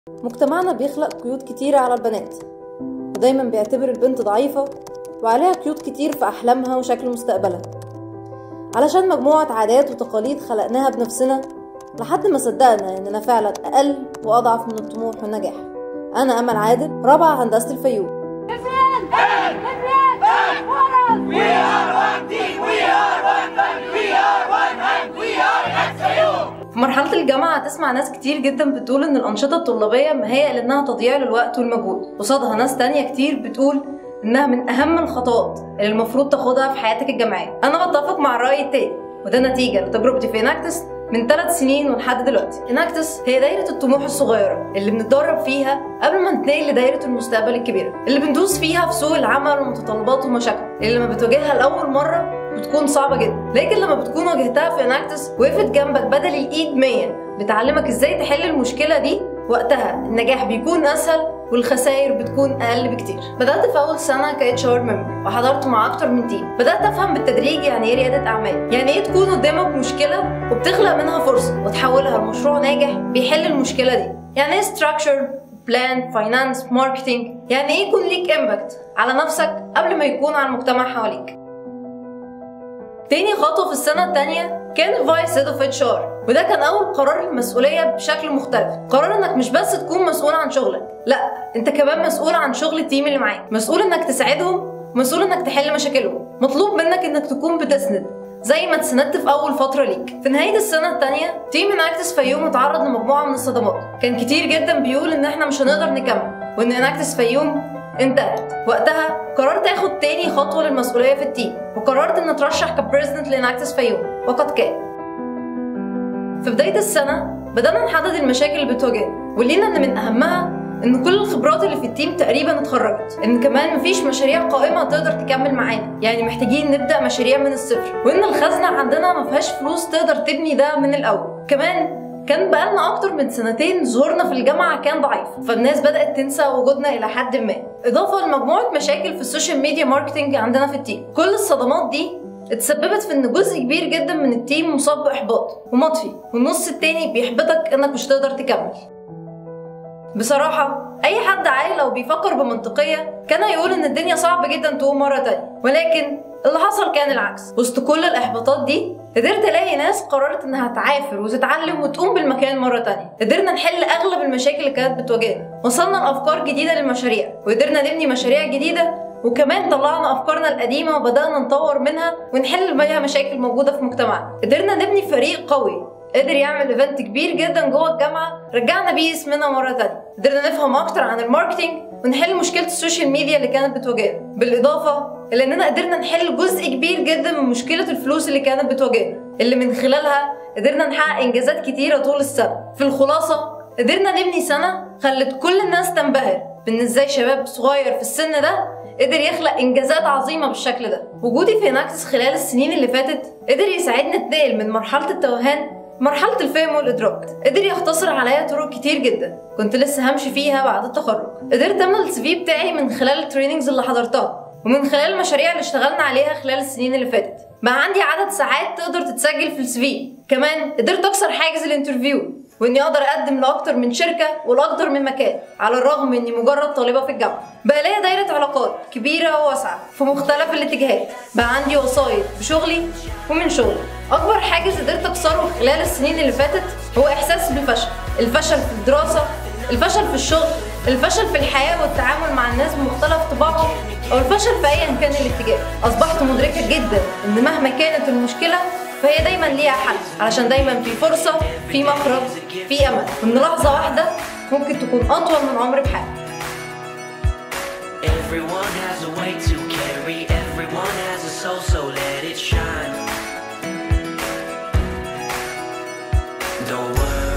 مجتمعنا بيخلق قيود كتيرة على البنات ودايما بيعتبر البنت ضعيفة وعليها قيود كتير في أحلامها وشكل مستقبلها علشان مجموعة عادات وتقاليد خلقناها بنفسنا لحد ما صدقنا إننا فعلا أقل وأضعف من الطموح والنجاح أنا أمل عادل رابعة هندسة الفيوم في مرحلة الجامعة هتسمع ناس كتير جدا بتقول إن الأنشطة الطلابية مهيئة لإنها تضييع للوقت والمجهود قصادها ناس تانية كتير بتقول إنها من أهم الخطوات اللي المفروض تاخدها في حياتك الجامعية أنا بتفق مع الرأي التاني وده نتيجة لتجربتي في اناكتس من ثلاث سنين ولحد دلوقتي اناكتس هي دايرة الطموح الصغيرة اللي بنتدرب فيها قبل ما نتنقل لدايرة المستقبل الكبيرة اللي بندوس فيها في سوق العمل ومتطلباته ومشاكله اللي لما بتواجهها لأول مرة بتكون صعبة جدا لكن لما بتكون واجهتها في اناكتس وقفت جنبك بدل الايد 100 بتعلمك ازاي تحل المشكلة دي وقتها النجاح بيكون اسهل والخسائر بتكون اقل بكتير بدات في اول سنه كاتش ار ممبر وحضرت مع اكتر من تيم بدات افهم بالتدريج يعني ايه رياده اعمال يعني ايه تكون قدامك مشكله وبتخلق منها فرصه وتحولها لمشروع ناجح بيحل المشكله دي يعني ايه ستراكشر بلان فاينانس ماركتنج يعني ايه يكون ليك امباكت على نفسك قبل ما يكون على المجتمع حواليك تاني خطوة في السنة التانية كان فايس هيد اوف اتش ار وده كان أول قرار المسؤولية بشكل مختلف قرار إنك مش بس تكون مسؤول عن شغلك لا أنت كمان مسؤول عن شغل التيم اللي معاك مسؤول إنك تساعدهم مسؤول إنك تحل مشاكلهم مطلوب منك إنك تكون بتسند زي ما اتسندت في أول فترة ليك في نهاية السنة التانية تيم اناكتس فيوم اتعرض لمجموعة من الصدمات كان كتير جدا بيقول إن إحنا مش هنقدر نكمل وإن اناكتس فيوم انتهت وقتها قررت اخد تاني خطوه للمسؤوليه في التيم وقررت ان اترشح كبريزدنت لاناكتس فيوم وقد كان في بدايه السنه بدانا نحدد المشاكل اللي بتواجهنا ولقينا ان من اهمها ان كل الخبرات اللي في التيم تقريبا اتخرجت ان كمان مفيش مشاريع قائمه تقدر تكمل معانا يعني محتاجين نبدا مشاريع من الصفر وان الخزنه عندنا ما فيهاش فلوس تقدر تبني ده من الاول كمان كان بقالنا اكتر من سنتين ظهورنا في الجامعه كان ضعيف فالناس بدات تنسى وجودنا الى حد ما اضافه لمجموعه مشاكل في السوشيال ميديا ماركتنج عندنا في التيم كل الصدمات دي اتسببت في ان جزء كبير جدا من التيم مصاب باحباط ومطفي والنص التاني بيحبطك انك مش هتقدر تكمل بصراحة أي حد عاقل أو بيفكر بمنطقية كان هيقول إن الدنيا صعب جدا تقوم مرة تانية ولكن اللي حصل كان العكس وسط كل الإحباطات دي قدرت الاقي ناس قررت انها تعافر وتتعلم وتقوم بالمكان مره تانية قدرنا نحل اغلب المشاكل اللي كانت بتواجهنا وصلنا لافكار جديده للمشاريع وقدرنا نبني مشاريع جديده وكمان طلعنا افكارنا القديمه وبدانا نطور منها ونحل بيها مشاكل موجوده في مجتمعنا قدرنا نبني فريق قوي قدر يعمل ايفنت كبير جدا جوه الجامعه رجعنا بيه اسمنا مره تانية قدرنا نفهم اكتر عن الماركتينج ونحل مشكله السوشيال ميديا اللي كانت بتواجهنا بالاضافه الى اننا قدرنا نحل جزء كبير جدا من مشكله الفلوس اللي كانت بتواجهنا اللي من خلالها قدرنا نحقق انجازات كتيره طول السنه في الخلاصه قدرنا نبني سنه خلت كل الناس تنبهر بان ازاي شباب صغير في السن ده قدر يخلق انجازات عظيمه بالشكل ده وجودي في اناكتس خلال السنين اللي فاتت قدر يساعدني اتنقل من مرحله التوهان مرحلة الفهم والإدراك قدر يختصر عليا طرق كتير جدا كنت لسه همشي فيها بعد التخرج قدرت أملى السي في بتاعي من خلال التريننجز اللي حضرتها ومن خلال المشاريع اللي اشتغلنا عليها خلال السنين اللي فاتت بقى عندي عدد ساعات تقدر تتسجل في السي في كمان قدرت اكسر حاجز الانترفيو واني اقدر اقدم لاكتر من شركه ولاكتر من مكان على الرغم اني مجرد طالبه في الجامعه بقى ليا دايره علاقات كبيره وواسعه في مختلف الاتجاهات بقى عندي وسايط بشغلي ومن شغلي اكبر حاجز قدرت اكسره خلال السنين اللي فاتت هو احساس بالفشل الفشل في الدراسه الفشل في الشغل الفشل في الحياه والتعامل مع الناس بمختلف طباعهم او الفشل في ايا كان الاتجاه اصبحت مدركه جدا ان مهما كانت المشكله فهي دايما ليها حل علشان دايما في فرصه في مخرج في امل وان لحظه واحده ممكن تكون اطول من عمر بحال Everyone has a way to carry, everyone has a soul, so let it shine. Don't worry.